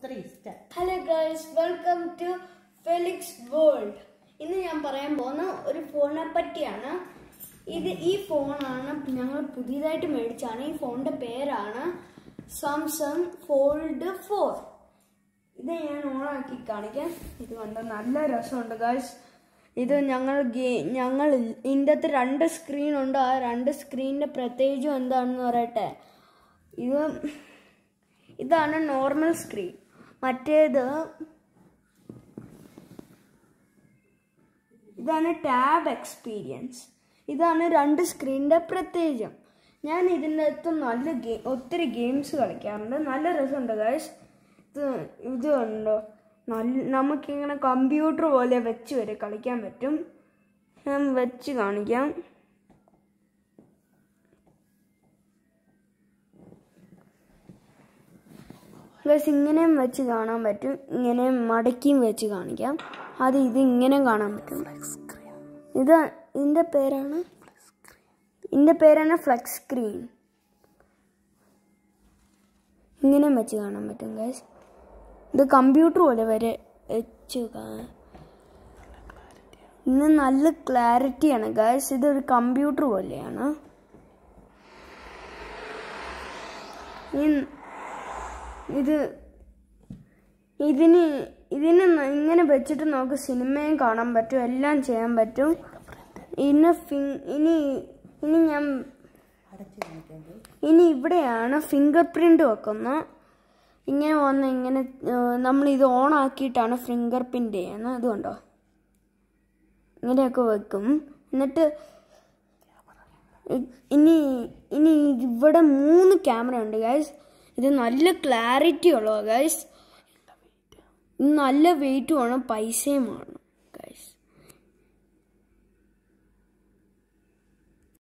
three star hello guys welcome to Felix world ഇന്ന് ഞാൻ പറയാൻ പോകുന്ന ഒരു ഫോണിനെ പറ്റിയാണ് ഇത് ഈ ഫോണാണ് ഞങ്ങൾ പുതിയതായിട്ട് മേടിച്ചാണ് ഈ ഫോണിന്റെ പേരാണ് സാംസങ് ഫോൾഡ് ഫോർ ഇത് ഞാൻ ഓണാക്കി കാണിക്കാം ഇത് കണ്ട നല്ല രസമുണ്ട് ഗൈസ് ഇത് ഞങ്ങൾ ഗെ- ഞങ്ങൾ ഇതിൻ്റെ അകത്ത് രണ്ട് സ്ക്രീൻ ഉണ്ട് ആ രണ്ട് സ്ക്രീനിന്റെ പ്രത്യേകിച്ചും എന്താണെന്ന് പറയട്ടെ ഇത് ഇതാണ് നോർമൽ സ്ക്രീൻ മറ്റേത് ഇതാണ് ടാബ് എക്സ്പീരിയൻസ് ഇതാണ് രണ്ട് സ്ക്രീനിൻ്റെ പ്രത്യേകം ഞാൻ ഇതിൻ്റെ അകത്ത് നല്ല ഗെയിം ഒത്തിരി ഗെയിംസ് കളിക്കാറുണ്ട് നല്ല രസമുണ്ട് ഗൈസ് ഇത് ഇത് ഉണ്ടോ നല്ല നമുക്കിങ്ങനെ കമ്പ്യൂട്ടർ പോലെ വെച്ച് വരെ കളിക്കാൻ പറ്റും ഞാൻ വെച്ച് കാണിക്കാം ഗൈസ് ഇങ്ങനെയും വെച്ച് കാണാൻ പറ്റും ഇങ്ങനെയും മടക്കിയും വെച്ച് കാണിക്കാം അത് ഇത് ഇങ്ങനെയും കാണാൻ പറ്റും ഇത് ഇതിൻ്റെ പേരാണ് ഇതിൻ്റെ പേരാണ് ഫ്ലെക്സ് സ്ക്രീൻ ഇങ്ങനെയും വെച്ച് കാണാൻ പറ്റും ഗൈസ് ഇത് കമ്പ്യൂട്ടർ പോലെ വരെ വെച്ച് കാണാൻ ഇന്ന് നല്ല ക്ലാരിറ്റിയാണ് ഗൈസ് ഇതൊരു കമ്പ്യൂട്ടർ പോലെയാണ് ഈ- ഇത് ഇതിന് ഇതിന് ന- ഇങ്ങനെ വെച്ചിട്ട് നമുക്ക് സിനിമയും കാണാൻ പറ്റും എല്ലാം ചെയ്യാൻ പറ്റും ഇന്ന് ഫിങ് ഇനി ഇനി ഞാൻ അടച്ച് കാണിക്കുന്നത് ഇനി ഇവിടെയാണ് ഫിംഗർ പ്രിന്റ് വെക്കുന്നത് ഇങ്ങനെ വന്ന് ഇങ്ങനെ നമ്മൾ ഇത് ഓൺ ആക്കിയിട്ടാണ് ഫിംഗർ പ്രിന്റ് ചെയ്യുന്നത് അതുകൊണ്ടോ ഇങ്ങനെയൊക്കെ വെക്കും എന്നിട്ട് ഇ- ഇനി ഇനി ഇവിടെ മൂന്ന് ക്യാമറ ഉണ്ട് ഗൈസ് ഇത് നല്ല ക്ലാരിറ്റി ഉള്ളത് ഗൈസ് നല്ല വെയിറ്റുമാണ് പൈസയുമാണ്